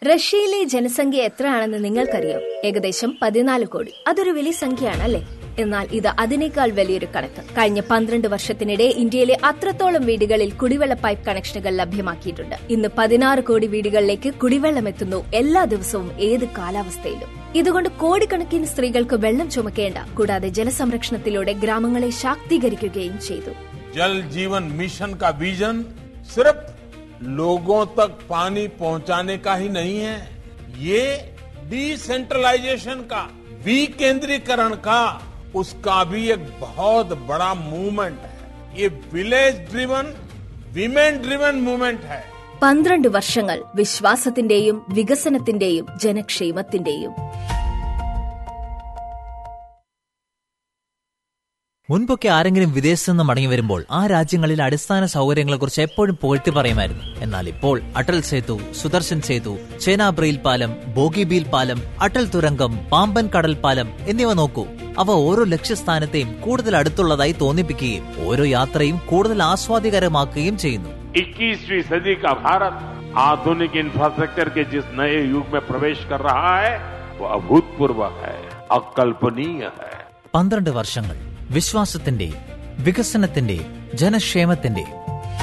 റഷ്യയിലെ ജനസംഖ്യ എത്രയാണെന്ന് നിങ്ങൾക്കറിയാം ഏകദേശം പതിനാല് കോടി അതൊരു വലിയ സംഖ്യയാണ് അല്ലേ എന്നാൽ ഇത് അതിനേക്കാൾ വലിയൊരു കണക്ക് കഴിഞ്ഞ പന്ത്രണ്ട് വർഷത്തിനിടെ ഇന്ത്യയിലെ അത്രത്തോളം വീടുകളിൽ കുടിവെള്ള പൈപ്പ് കണക്ഷനുകൾ ലഭ്യമാക്കിയിട്ടുണ്ട് ഇന്ന് പതിനാറ് കോടി വീടുകളിലേക്ക് കുടിവെള്ളം എത്തുന്നു എല്ലാ ദിവസവും ഏത് കാലാവസ്ഥയിലും ഇതുകൊണ്ട് കോടിക്കണക്കിന് സ്ത്രീകൾക്ക് വെള്ളം ചുമക്കേണ്ട കൂടാതെ ജലസംരക്ഷണത്തിലൂടെ ഗ്രാമങ്ങളെ ശാക്തീകരിക്കുകയും ചെയ്തു जल जीवन मिशन का विजन सिर्फ लोगों तक पानी पहुंचाने का ही नहीं है ये डिसेंट्रलाइजेशन का विकेंद्रीकरण का उसका भी एक बहुत बड़ा मूवमेंट है ये village driven women driven movement है പന്ത്രണ്ട് വർഷങ്ങൾ വിശ്വാസത്തിന്റെയും വികസനത്തിന്റെയും ജനക്ഷേമത്തിന്റെയും മുൻപൊക്കെ ആരെങ്കിലും വിദേശത്തു നിന്ന് മടങ്ങി വരുമ്പോൾ ആ രാജ്യങ്ങളിൽ അടിസ്ഥാന സൗകര്യങ്ങളെക്കുറിച്ച് എപ്പോഴും പുകഴ്ത്തി പറയുമായിരുന്നു എന്നാൽ ഇപ്പോൾ അടൽ സേതു സുദർശൻ സേതു ചേനാബ്രയിൽ പാലം ബോഗിബീൽ പാലം അടൽ തുരങ്കം പാമ്പൻ കടൽ പാലം എന്നിവ നോക്കൂ അവ ഓരോ ലക്ഷ്യസ്ഥാനത്തെയും കൂടുതൽ അടുത്തുള്ളതായി തോന്നിപ്പിക്കുകയും ഓരോ യാത്രയും കൂടുതൽ ആസ്വാദികരമാക്കുകയും ചെയ്യുന്നു 21वीं सदी का भारत आधुनिक इंफ्रास्ट्रक्चर के जिस नए युग में प्रवेश कर रहा है वो अभूतपूर्व है अकल्पनीय है പന്ത്രണ്ട് വർഷങ്ങൾ വിശ്വാസത്തിന്റെയും വികസനത്തിന്റെയും ജനക്ഷേമത്തിന്റെയും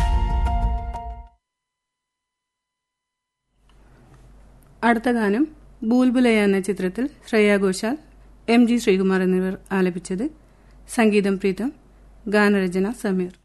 അടുത്ത ഗാനം ബൂൽബുലയ എന്ന ചിത്രത്തിൽ ശ്രേയ ഘോഷാൽ എം ജി ശ്രീകുമാർ എന്നിവർ ആലപിച്ചത് സംഗീതം പ്രീതം ഗാനരചന സമീർ